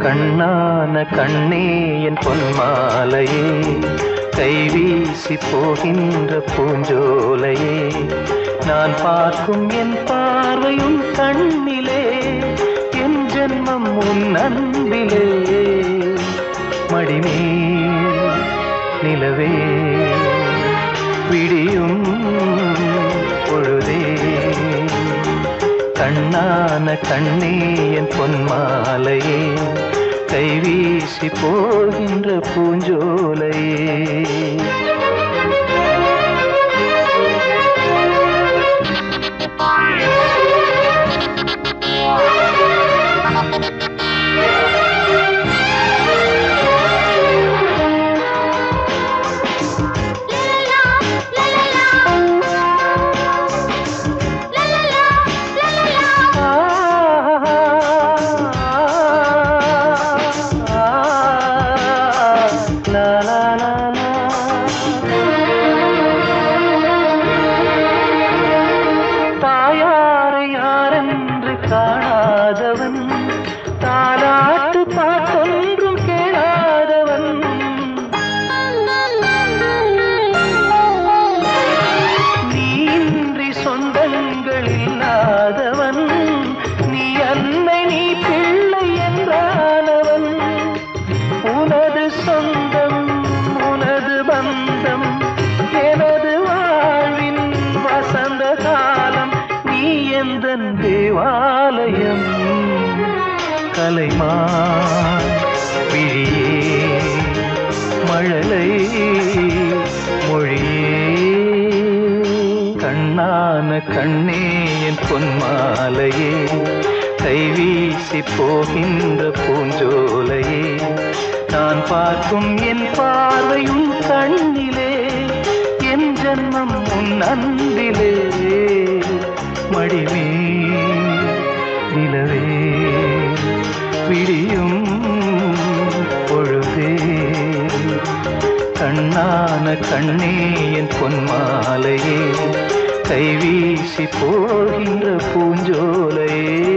கண்ணான கண்ணே என் பொன்மாலையே கைவீசி போகின்ற பூஞ்சோலையே நான் பார்க்கும் என் பார்வையும் கண்ணிலே என் ஜென்மம் உன் அன்பிலே மடிமேல் நிலவே விடியும் பொழுதே கண்ணான கண்ணே என் பொன்மாலையே கைவீசி போகின்ற பூஞ்சோலையே தாயாரை யாரென்று காணாதவன் தாலாட்டு பாட்டொன்றும் கேளாதவன் நீன்றி சொந்தங்கள் இல்லாதவன் நீ அன்னை நீ பிள்ளை என்றானவன் உனது சொந்தம் உனது பந்தம் எனது வாழ்வின் வசந்த காலம் நீ எந்த தேவாலயம் கலைமா விழியே மழலை மொழியே கண்ணான கண்ணே என் பொன்மாலையே கைவீசி போகின்ற பூஞ்சோலையே நான் பார்க்கும் என் பார்வையும் கண்ணிலே என் ஜன்மம் உன் அன்பிலே மடிவே நிலவே விடியும் பொழுதே கண்ணான கண்ணே என் பொன்மாலையே கைவீசி போகின்ற பூஞ்சோலையே